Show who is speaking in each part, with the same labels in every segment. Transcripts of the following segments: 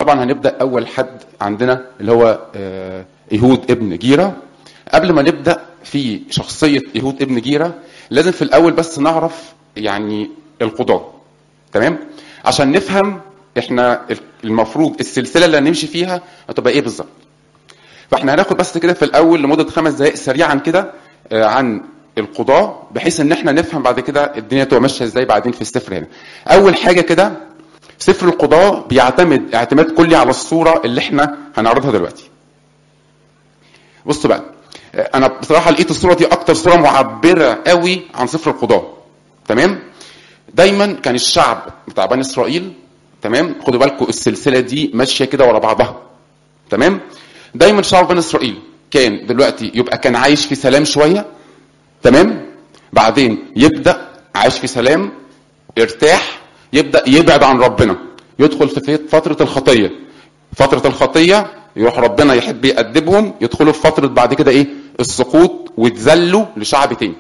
Speaker 1: طبعا هنبدا اول حد عندنا اللي هو آه، ايهود ابن جيره قبل ما نبدا في شخصيه ايهود ابن جيره لازم في الاول بس نعرف يعني القضاه تمام عشان نفهم احنا المفروض السلسله اللي هنمشي فيها هتبقى ايه بالظبط فاحنا هناخد بس كده في الاول لمده خمس دقائق سريعا كده آه، عن القضاة بحيث ان احنا نفهم بعد كده الدنيا تبقى ماشيه ازاي بعدين في السفر هنا. اول حاجه كده سفر القضاة بيعتمد اعتماد كلي على الصوره اللي احنا هنعرضها دلوقتي. بصوا بقى آه، انا بصراحه لقيت الصوره دي اكتر صوره معبره قوي عن سفر القضاة. تمام؟ دايما كان الشعب بتاع بني اسرائيل تمام؟ خدوا بالكم السلسله دي ماشيه كده ورا بعضها. تمام؟ دايما شعب بني اسرائيل كان دلوقتي يبقى كان عايش في سلام شويه تمام بعدين يبدا عايش في سلام ارتاح يبدا يبعد عن ربنا يدخل في فتره الخطيه فتره الخطيه يروح ربنا يحب يأدبهم يدخلوا في فتره بعد كده ايه السقوط ويتذلوا لشعب تاني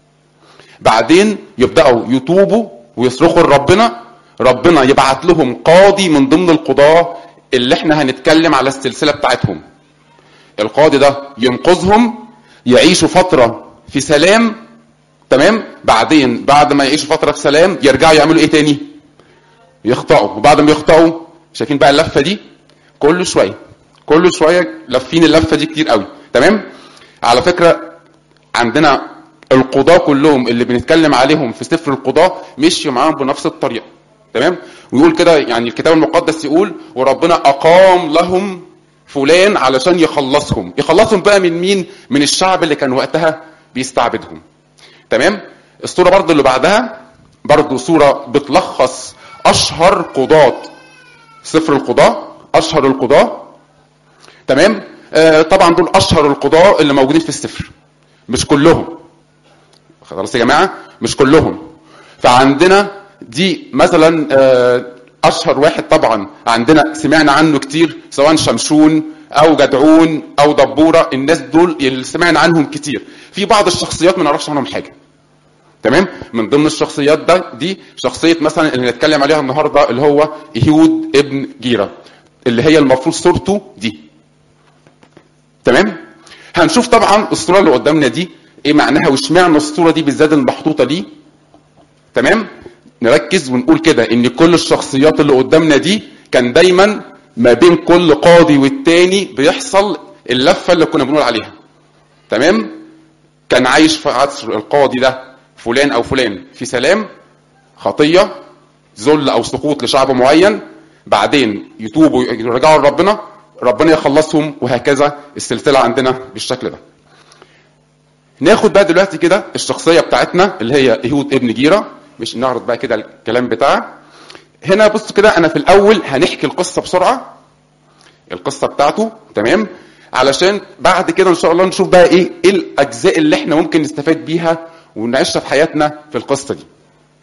Speaker 1: بعدين يبداوا يتوبوا ويصرخوا لربنا ربنا يبعت لهم قاضي من ضمن القضاه اللي احنا هنتكلم على السلسله بتاعتهم القاضي ده ينقذهم يعيشوا فتره في سلام تمام بعدين بعد ما يعيشوا فتره في سلام يرجعوا يعملوا ايه تاني يخطئوا وبعد ما يخطئوا شايفين بقى اللفه دي كل شويه كل شويه لافين اللفه دي كتير قوي تمام على فكره عندنا القضاة كلهم اللي بنتكلم عليهم في سفر القضاة مشيوا معاهم بنفس الطريقه تمام ويقول كده يعني الكتاب المقدس يقول وربنا اقام لهم فلان علشان يخلصهم يخلصهم بقى من مين من الشعب اللي كان وقتها بيستعبدهم تمام الصوره برضو اللي بعدها برضو صوره بتلخص اشهر قضاة سفر القضاة اشهر القضاة تمام آه طبعا دول اشهر القضاة اللي موجودين في السفر مش كلهم خلاص يا جماعه مش كلهم فعندنا دي مثلا آه اشهر واحد طبعا عندنا سمعنا عنه كتير سواء شمشون او جدعون او دبوره الناس دول اللي سمعنا عنهم كتير في بعض الشخصيات ما نعرفش عنهم حاجه تمام من ضمن الشخصيات ده دي شخصيه مثلا اللي هنتكلم عليها النهارده اللي هو ايهود ابن جيره اللي هي المفروض صورته دي تمام هنشوف طبعا الصوره اللي قدامنا دي ايه معناها واشمعنى الصوره دي بالذات المحطوطه دي تمام نركز ونقول كده ان كل الشخصيات اللي قدامنا دي كان دايما ما بين كل قاضي والتاني بيحصل اللفه اللي كنا بنقول عليها تمام كان عايش في عصر القاضي ده فلان او فلان في سلام خطيه ذل او سقوط لشعب معين بعدين يتوبوا يرجعوا لربنا ربنا يخلصهم وهكذا السلسله عندنا بالشكل ده ناخد بقى دلوقتي كده الشخصيه بتاعتنا اللي هي ايهود ابن جيره مش نعرض بقى كده الكلام بتاعه هنا بص كده انا في الاول هنحكي القصه بسرعه القصه بتاعته تمام علشان بعد كده ان شاء الله نشوف بقى ايه ايه الاجزاء اللي احنا ممكن نستفاد بيها ونعيشها في حياتنا في القصه دي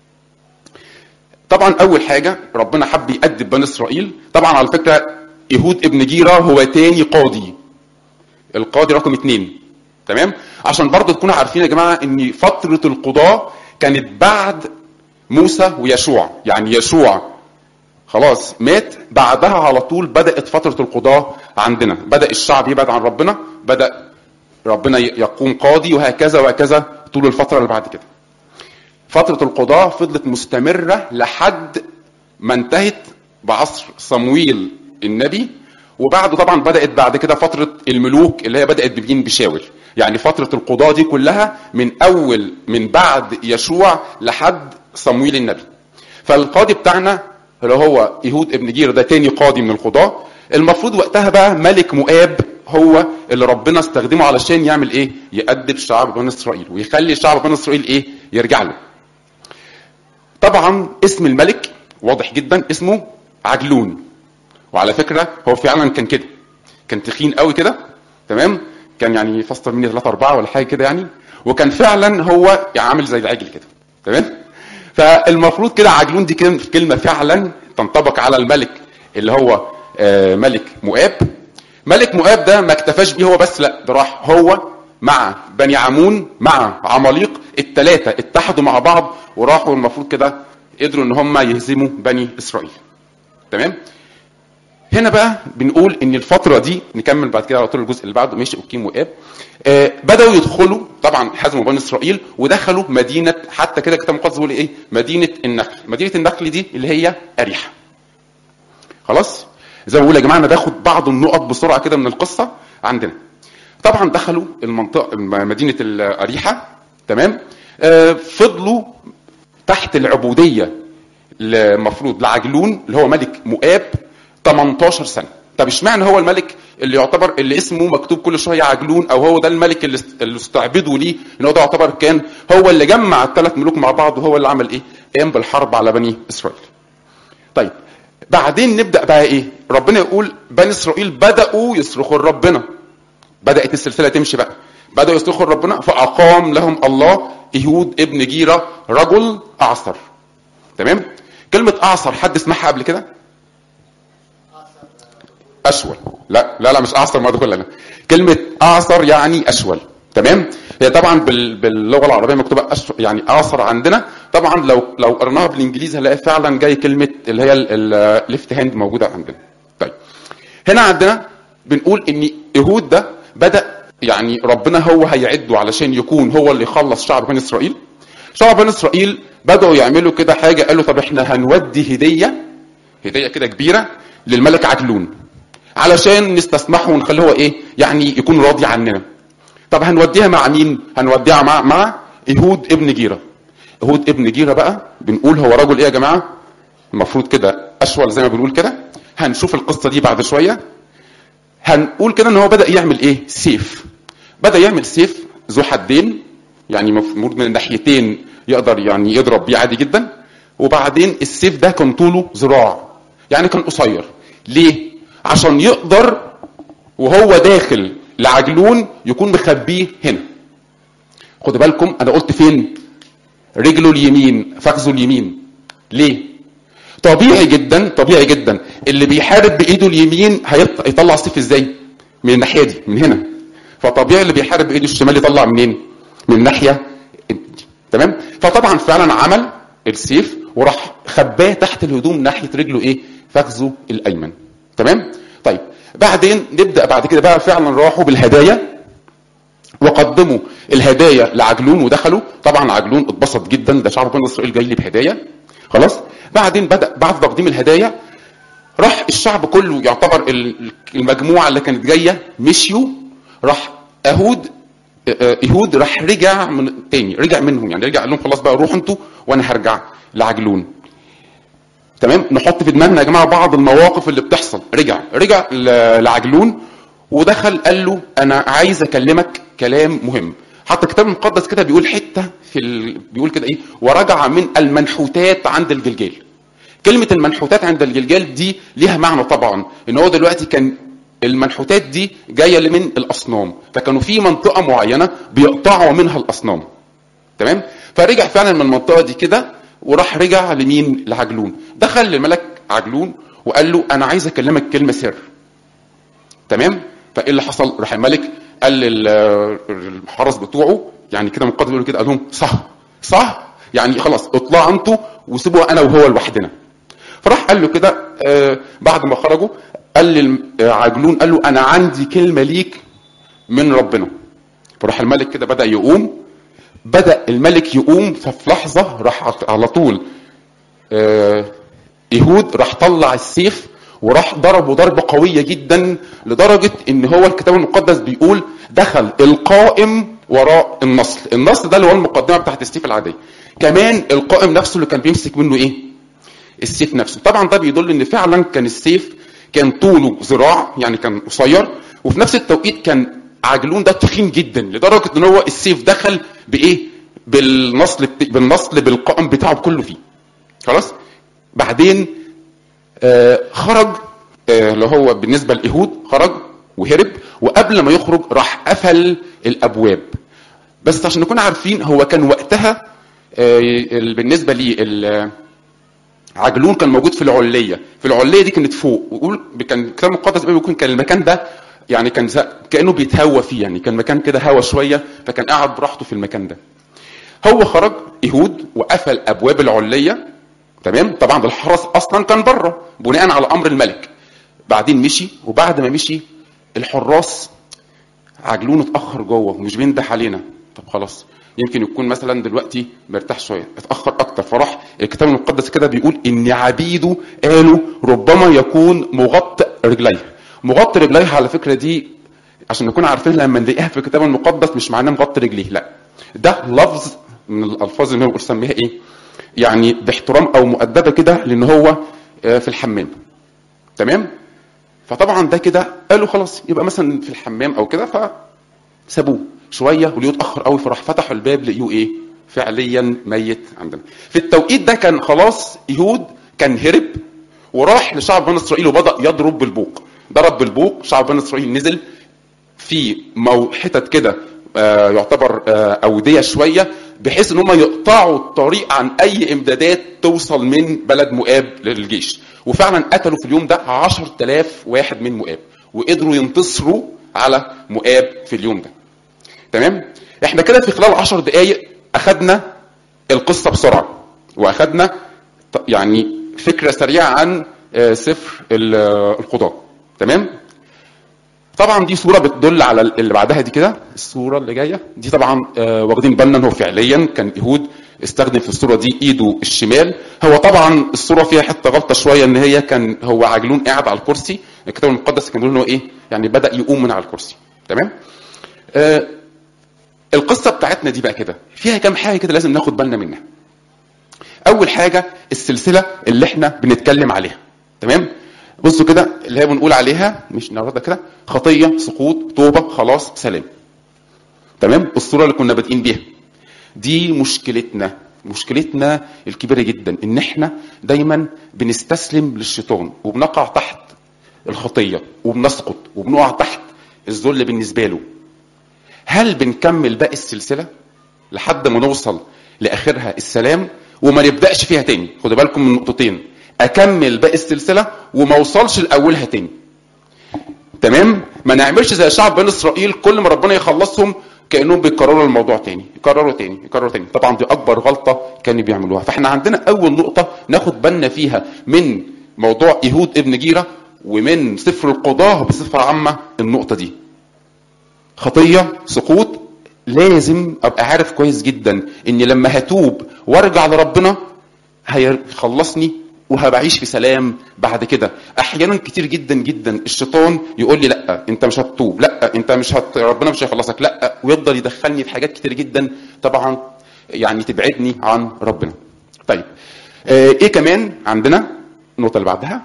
Speaker 1: طبعا اول حاجه ربنا حب يأدب بني اسرائيل طبعا على فكره يهود ابن جيره هو تاني قاضي القاضي رقم اتنين تمام عشان برضه تكونوا عارفين يا جماعه ان فتره القضاه كانت بعد موسى ويشوع يعني يشوع خلاص مات بعدها على طول بدأت فترة القضاة عندنا بدأ الشعب يبعد عن ربنا بدأ ربنا يقوم قاضي وهكذا وهكذا طول الفترة اللي بعد كده فترة القضاة فضلت مستمرة لحد ما انتهت بعصر صمويل النبي وبعده طبعا بدأت بعد كده فترة الملوك اللي هي بدأت بجين بشاور يعني فترة القضاة دي كلها من أول من بعد يشوع لحد صمويل النبي فالقاضي بتاعنا اللي هو يهود ابن جير ده تاني قاضي من القضاة المفروض وقتها بقى ملك مؤاب هو اللي ربنا استخدمه علشان يعمل ايه يأدب شعب بني اسرائيل ويخلي شعب بني اسرائيل ايه يرجع له طبعا اسم الملك واضح جدا اسمه عجلون وعلى فكرة هو فعلا كان كده كان تخين قوي كده تمام كان يعني فاستر مني 3 4 ولا حاجه كده يعني وكان فعلا هو عامل زي العجل كده تمام فالمفروض كده عجلون دي كلمه فعلا تنطبق على الملك اللي هو آه ملك مؤاب ملك مؤاب ده ما اكتفاش بيه هو بس لا ده راح هو مع بني عمون مع عماليق الثلاثه اتحدوا مع بعض وراحوا المفروض كده قدروا ان هم يهزموا بني اسرائيل تمام هنا بقى بنقول ان الفتره دي نكمل بعد كده على طول الجزء اللي بعده ماشي اوكيم واب آه بداوا يدخلوا طبعا حزموا بني اسرائيل ودخلوا مدينه حتى كده الكتاب المقدس بيقول ايه مدينه النخل مدينه النخل دي اللي هي اريحه خلاص زي ما بقول يا جماعه انا باخد بعض النقط بسرعه كده من القصه عندنا طبعا دخلوا المنطقه مدينه الاريحه تمام آه فضلوا تحت العبوديه المفروض لعجلون اللي هو ملك مؤاب 18 سنه طب اشمعنى هو الملك اللي يعتبر اللي اسمه مكتوب كل شويه عجلون او هو ده الملك اللي اللي استعبدوا ليه ان هو ده يعتبر كان هو اللي جمع الثلاث ملوك مع بعض وهو اللي عمل ايه؟ قام بالحرب على بني اسرائيل. طيب بعدين نبدا بقى ايه؟ ربنا يقول بني اسرائيل بداوا يصرخوا لربنا. بدات السلسله تمشي بقى. بداوا يصرخوا لربنا فاقام لهم الله ايهود ابن جيره رجل اعصر. تمام؟ كلمه اعصر حد سمعها قبل كده؟ اشول لا لا لا مش اعصر ما دخل لنا كلمه اعصر يعني اشول تمام هي طبعا بال... باللغه العربيه مكتوبه أش... يعني اعصر عندنا طبعا لو لو قرناها بالانجليزي هنلاقي فعلا جاي كلمه اللي هي الليفت هاند موجوده عندنا طيب هنا عندنا بنقول ان يهود ده بدا يعني ربنا هو هيعده علشان يكون هو اللي يخلص شعب بني اسرائيل شعب بني اسرائيل بداوا يعملوا كده حاجه قالوا طب احنا هنودي هديه هديه كده كبيره للملك عجلون علشان نستسمحه ونخليه هو ايه يعني يكون راضي عننا طب هنوديها مع مين هنوديها مع مع ايهود ابن جيره ايهود ابن جيره بقى بنقول هو رجل ايه يا جماعه المفروض كده اشول زي ما بنقول كده هنشوف القصه دي بعد شويه هنقول كده ان هو بدا يعمل ايه سيف بدا يعمل سيف ذو حدين يعني المفروض من الناحيتين يقدر يعني يضرب بيه عادي جدا وبعدين السيف ده كان طوله ذراع يعني كان قصير ليه عشان يقدر وهو داخل لعجلون يكون مخبيه هنا خدوا بالكم انا قلت فين رجله اليمين فخذه اليمين ليه طبيعي جدا طبيعي جدا اللي بيحارب بايده اليمين هيطلع السيف ازاي من الناحيه دي من هنا فطبيعي اللي بيحارب بايده الشمال يطلع منين من الناحيه دي تمام فطبعا فعلا عمل السيف وراح خباه تحت الهدوم ناحيه رجله ايه فخذه الايمن تمام طيب بعدين نبدا بعد كده بقى فعلا راحوا بالهدايا وقدموا الهدايا لعجلون ودخلوا طبعا عجلون اتبسط جدا ده شعب بني اسرائيل جاي لي بهدايا خلاص بعدين بدا بعد تقديم الهدايا راح الشعب كله يعتبر المجموعه اللي كانت جايه مشيوا راح اهود ايهود راح رجع من تاني رجع منهم يعني رجع قال لهم خلاص بقى روحوا انتوا وانا هرجع لعجلون تمام نحط في دماغنا يا جماعه بعض المواقف اللي بتحصل رجع رجع لعجلون ودخل قال له انا عايز اكلمك كلام مهم حتى الكتاب المقدس كده بيقول حته في ال... بيقول كده ايه ورجع من المنحوتات عند الجلجال كلمه المنحوتات عند الجلجال دي ليها معنى طبعا ان هو دلوقتي كان المنحوتات دي جايه من الاصنام فكانوا في منطقه معينه بيقطعوا منها الاصنام تمام فرجع فعلا من المنطقه دي كده وراح رجع لمين لعجلون دخل للملك عجلون وقال له انا عايز اكلمك كلمه سر تمام فايه اللي حصل راح الملك قال للحرس بتوعه يعني كده مقدم بيقول كده قال لهم صح صح يعني خلاص اطلعوا انتوا وسيبوا انا وهو لوحدنا فراح قال له كده آه بعد ما خرجوا قال لعجلون قال له انا عندي كلمه ليك من ربنا فراح الملك كده بدا يقوم بدا الملك يقوم ففي لحظه راح على طول آه يهود راح طلع السيف وراح ضربه ضربه قويه جدا لدرجه ان هو الكتاب المقدس بيقول دخل القائم وراء النصل النصل ده اللي هو المقدمه بتاعت السيف العاديه كمان القائم نفسه اللي كان بيمسك منه ايه السيف نفسه طبعا ده بيدل ان فعلا كان السيف كان طوله ذراع يعني كان قصير وفي نفس التوقيت كان عجلون ده تخين جدا لدرجه ان هو السيف دخل بايه بالنصل بالنصل بالقائم بتاعه كله فيه خلاص بعدين آه خرج آه اللي هو بالنسبه لايهود خرج وهرب وقبل ما يخرج راح قفل الابواب بس عشان نكون عارفين هو كان وقتها آه بالنسبه لي عجلون كان موجود في العليه في العليه دي كانت فوق ويقول كان الكتاب المقدس بيقول كان المكان ده يعني كان كانه بيتهوى فيه يعني كان مكان كده هوا شويه فكان قاعد براحته في المكان ده هو خرج يهود وقفل ابواب العليه تمام طبعا الحرس اصلا كان بره بناء على امر الملك بعدين مشي وبعد ما مشي الحراس عجلون اتاخر جوه ومش بينده علينا طب خلاص يمكن يكون مثلا دلوقتي مرتاح شويه اتاخر اكتر فراح الكتاب المقدس كده بيقول ان عبيده قالوا ربما يكون مغطى رجليه مغطى رجليه على فكره دي عشان نكون عارفين لما نلاقيها في الكتاب المقدس مش معناه مغطي رجليه لا ده لفظ من الالفاظ اللي هو بنسميها ايه يعني باحترام او مؤدبه كده لان هو آه، في الحمام تمام فطبعا ده كده قالوا خلاص يبقى مثلا في الحمام او كده فسابوه شويه ولقيوه اتاخر قوي فراح فتحوا الباب لقيوه ايه فعليا ميت عندنا في التوقيت ده كان خلاص يهود كان هرب وراح لشعب بني اسرائيل وبدا يضرب بالبوق ضرب بالبوق شعب بني اسرائيل نزل في مو حتت كده آه، يعتبر آه، اوديه شويه بحيث ان هم يقطعوا الطريق عن اي امدادات توصل من بلد مؤاب للجيش وفعلا قتلوا في اليوم ده 10000 واحد من مؤاب وقدروا ينتصروا على مؤاب في اليوم ده تمام احنا كده في خلال 10 دقائق اخدنا القصه بسرعه واخدنا ط- يعني فكره سريعه عن آه، سفر ال- آه، القضاه تمام طبعا دي صوره بتدل على اللي بعدها دي كده الصوره اللي جايه دي طبعا آه، واخدين بالنا ان هو فعليا كان يهود استخدم في الصوره دي ايده الشمال هو طبعا الصوره فيها حته غلطه شويه ان هي كان هو عجلون قاعد على الكرسي الكتاب المقدس كان بيقول ان هو ايه يعني بدا يقوم من على الكرسي تمام آه القصه بتاعتنا دي بقى كده فيها كام حاجه كده لازم ناخد بالنا منها اول حاجه السلسله اللي احنا بنتكلم عليها تمام بصوا كده اللي هي بنقول عليها مش النهارده كده خطيه سقوط توبه خلاص سلام تمام الصوره اللي كنا بادئين بيها دي مشكلتنا مشكلتنا الكبيره جدا ان احنا دايما بنستسلم للشيطان وبنقع تحت الخطيه وبنسقط وبنقع تحت الذل بالنسبه له هل بنكمل باقي السلسله لحد ما نوصل لاخرها السلام وما نبداش فيها تاني خدوا بالكم من نقطتين اكمل باقي السلسله وما اوصلش لاولها تاني تمام ما نعملش زي شعب بني اسرائيل كل ما ربنا يخلصهم كانهم بيكرروا الموضوع تاني يكرروا تاني يكرروا تاني طبعا دي اكبر غلطه كانوا بيعملوها فاحنا عندنا اول نقطه ناخد بالنا فيها من موضوع يهود ابن جيره ومن سفر القضاه بصفه عامه النقطه دي خطيه سقوط لازم ابقى عارف كويس جدا ان لما هتوب وارجع لربنا هيخلصني وهبعيش في سلام بعد كده احيانا كتير جدا جدا الشيطان يقول لي لا انت مش هتتوب لا انت مش هت... ربنا مش هيخلصك لا ويفضل يدخلني في حاجات كتير جدا طبعا يعني تبعدني عن ربنا طيب آه ايه كمان عندنا النقطه اللي بعدها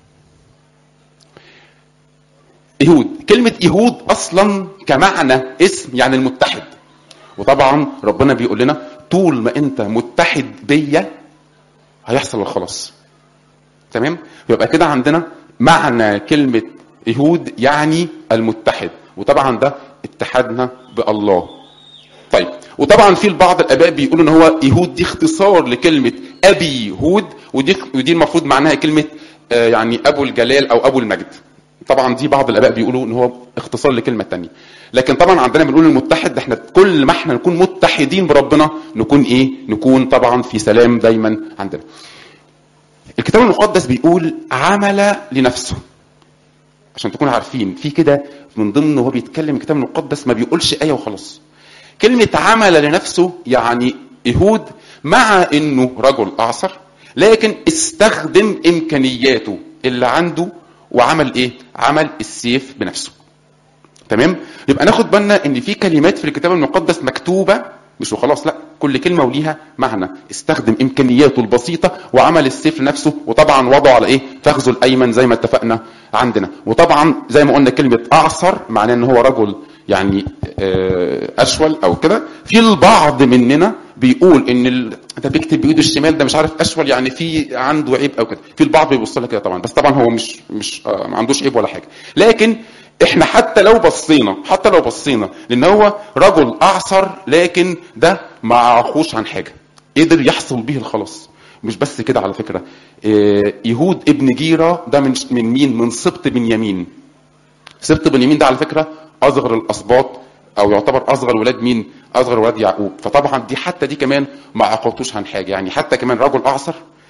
Speaker 1: يهود كلمة يهود أصلا كمعنى اسم يعني المتحد وطبعا ربنا بيقول لنا طول ما أنت متحد بيا هيحصل الخلاص تمام يبقى كده عندنا معنى كلمة يهود يعني المتحد وطبعا ده اتحادنا بالله طيب وطبعا في البعض الاباء بيقولوا ان هو يهود دي اختصار لكلمه ابي يهود ودي ودي المفروض معناها كلمه آه، يعني ابو الجلال او ابو المجد طبعا دي بعض الاباء بيقولوا ان هو اختصار لكلمه تانية لكن طبعا عندنا بنقول المتحد احنا كل ما احنا نكون متحدين بربنا نكون ايه نكون طبعا في سلام دايما عندنا الكتاب المقدس بيقول عمل لنفسه عشان تكونوا عارفين في كده من ضمن وهو بيتكلم الكتاب المقدس ما بيقولش ايه وخلاص كلمة عمل لنفسه يعني يهود مع انه رجل اعصر لكن استخدم امكانياته اللي عنده وعمل ايه؟ عمل السيف بنفسه. تمام؟ يبقى ناخد بالنا ان في كلمات في الكتاب المقدس مكتوبه مش وخلاص لا كل كلمه وليها معنى استخدم امكانياته البسيطه وعمل السيف لنفسه وطبعا وضعه على ايه فخذه الايمن زي ما اتفقنا عندنا وطبعا زي ما قلنا كلمه اعصر معناه ان هو رجل يعني آه، اشول او كده في البعض مننا بيقول ان ال... انت بيكتب بايده الشمال ده مش عارف اشول يعني في عنده عيب او كده في البعض بيبص لها كده طبعا بس طبعا هو مش مش آه، ما عندوش عيب ولا حاجه لكن احنا حتى لو بصينا حتى لو بصينا لان هو رجل اعصر لكن ده ما عاقوش عن حاجه قدر يحصل به الخلاص مش بس كده على فكره آه، يهود ابن جيره ده من من مين من سبط بنيامين سبط بنيامين ده على فكره اصغر الاسباط او يعتبر اصغر ولاد مين اصغر ولاد يعقوب فطبعا دي حتى دي كمان ما عاقبتوش عن حاجه يعني حتى كمان رجل اعصر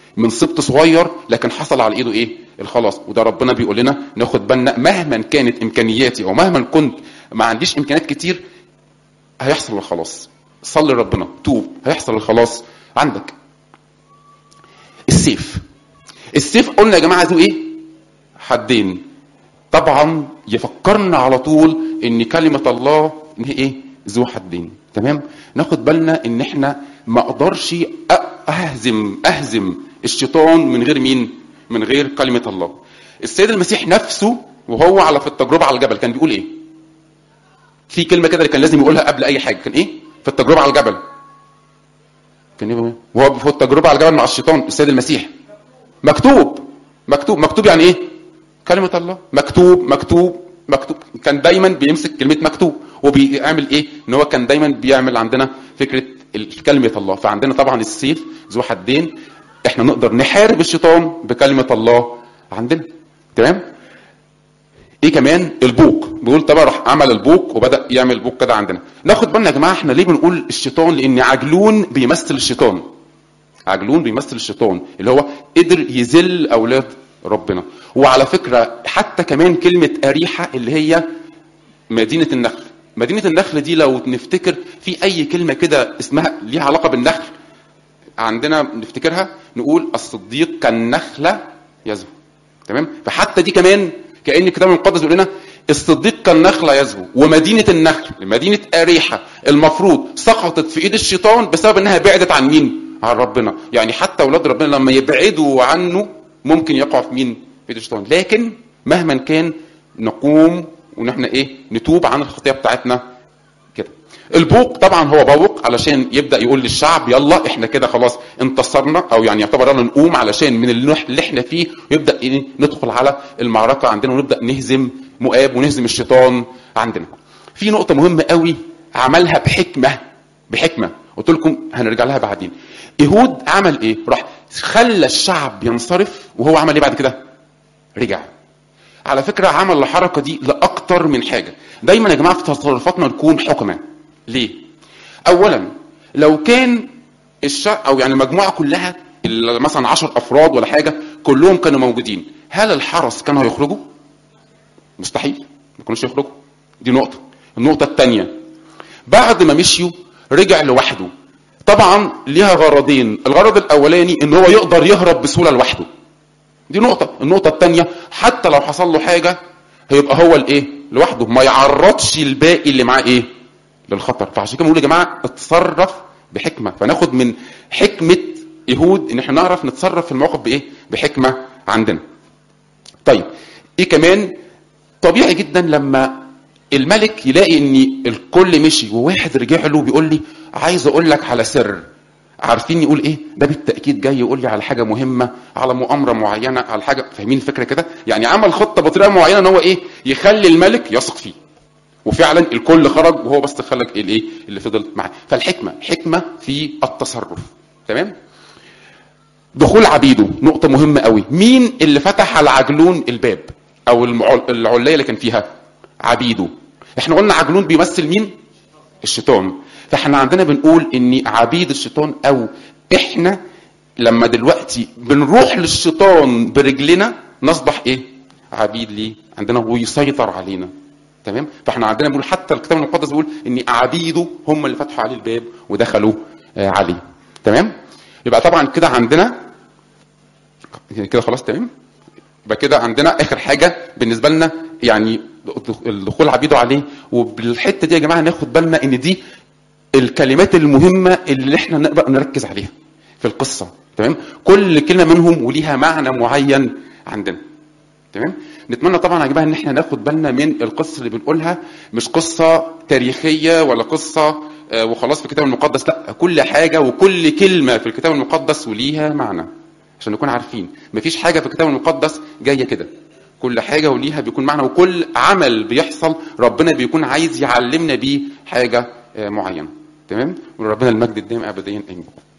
Speaker 1: من سبط صغير لكن حصل على ايده ايه الخلاص وده ربنا بيقول لنا ناخد بالنا مهما كانت امكانياتي او مهما كنت ما عنديش امكانيات كتير هيحصل الخلاص صلي ربنا توب هيحصل الخلاص عندك السيف السيف قلنا يا جماعه ذو ايه حدين طبعا يفكرنا على طول ان كلمه الله ان هي ايه ذو حدين تمام ناخد بالنا ان احنا ما اقدرش اهزم اهزم الشيطان من غير مين من غير كلمه الله السيد المسيح نفسه وهو على في التجربه على الجبل كان بيقول ايه في كلمه كده اللي كان لازم يقولها قبل اي حاجه كان ايه في التجربه على الجبل كان ايه وهو في التجربه على الجبل مع الشيطان السيد المسيح مكتوب مكتوب مكتوب يعني ايه كلمه الله مكتوب مكتوب مكتوب كان دايما بيمسك كلمه مكتوب وبيعمل ايه ان هو كان دايما بيعمل عندنا فكره كلمه الله فعندنا طبعا السيف ذو حدين احنا نقدر نحارب الشيطان بكلمه الله عندنا تمام ايه كمان البوق بيقول طبعا راح عمل البوق وبدا يعمل بوق كده عندنا ناخد بالنا يا جماعه احنا ليه بنقول الشيطان لان عجلون بيمثل الشيطان عجلون بيمثل الشيطان اللي هو قدر يذل اولاد ربنا وعلى فكره حتى كمان كلمه اريحه اللي هي مدينه النخل مدينه النخل دي لو نفتكر في اي كلمه كده اسمها ليها علاقه بالنخل عندنا نفتكرها نقول الصديق كالنخله يزهو تمام فحتى دي كمان كان الكتاب المقدس بيقول لنا الصديق كالنخله يزهو ومدينه النخل مدينه اريحه المفروض سقطت في ايد الشيطان بسبب انها بعدت عن مين عن ربنا يعني حتى اولاد ربنا لما يبعدوا عنه ممكن يقعوا في مين في ايد الشيطان لكن مهما كان نقوم وان احنا ايه نتوب عن الخطيه بتاعتنا كده البوق طبعا هو بوق علشان يبدا يقول للشعب يلا احنا كده خلاص انتصرنا او يعني يعتبر يلا نقوم علشان من اللي احنا فيه ويبدا ايه ندخل على المعركه عندنا ونبدا نهزم مؤاب ونهزم الشيطان عندنا في نقطه مهمه قوي عملها بحكمه بحكمه قلت لكم هنرجع لها بعدين ايهود عمل ايه راح خلى الشعب ينصرف وهو عمل ايه بعد كده رجع على فكرة عمل الحركة دي لأكتر من حاجة دايما يا جماعة في تصرفاتنا نكون حكمة ليه أولا لو كان الشعب أو يعني المجموعة كلها مثلا عشر أفراد ولا حاجة كلهم كانوا موجودين هل الحرس كانوا هيخرجوا مستحيل ما كانوش يخرجوا دي نقطة النقطة الثانية بعد ما مشيوا رجع لوحده طبعا ليها غرضين الغرض الاولاني ان هو يقدر يهرب بسهوله لوحده دي نقطه النقطه الثانيه حتى لو حصل له حاجه هيبقى هو الايه لوحده ما يعرضش الباقي اللي معاه ايه للخطر فعشان كده بنقول يا جماعه اتصرف بحكمه فناخد من حكمه يهود ان احنا نعرف نتصرف في الموقف بايه بحكمه عندنا طيب ايه كمان طبيعي جدا لما الملك يلاقي ان الكل مشي وواحد رجع له بيقول لي عايز اقول لك على سر عارفين يقول ايه ده بالتاكيد جاي يقول لي على حاجه مهمه على مؤامره معينه على حاجه فاهمين الفكره كده يعني عمل خطه بطريقه معينه ان هو ايه يخلي الملك يثق فيه وفعلا الكل خرج وهو بس خلى الايه اللي فضل معاه فالحكمه حكمه في التصرف تمام دخول عبيده نقطه مهمه قوي مين اللي فتح على عجلون الباب او العليه اللي كان فيها عبيده احنا قلنا عجلون بيمثل مين الشيطان فاحنا عندنا بنقول ان عبيد الشيطان او احنا لما دلوقتي بنروح للشيطان برجلنا نصبح ايه عبيد ليه عندنا ويسيطر علينا تمام فاحنا عندنا بنقول حتى الكتاب المقدس بيقول ان عبيده هم اللي فتحوا عليه الباب ودخلوا آه عليه تمام يبقى طبعا كده عندنا كده خلاص تمام يبقى كده عندنا اخر حاجه بالنسبه لنا يعني الدخول عبيده عليه وبالحته دي يا جماعه ناخد بالنا ان دي الكلمات المهمه اللي احنا نقدر نركز عليها في القصه تمام كل كلمه منهم وليها معنى معين عندنا تمام نتمنى طبعا يا جماعه ان احنا ناخد بالنا من القصه اللي بنقولها مش قصه تاريخيه ولا قصه وخلاص في الكتاب المقدس لا كل حاجه وكل كلمه في الكتاب المقدس وليها معنى عشان نكون عارفين مفيش حاجه في الكتاب المقدس جايه كده كل حاجه وليها بيكون معنى وكل عمل بيحصل ربنا بيكون عايز يعلمنا بيه حاجه معينه تمام وربنا المجد الدائم ابديا امين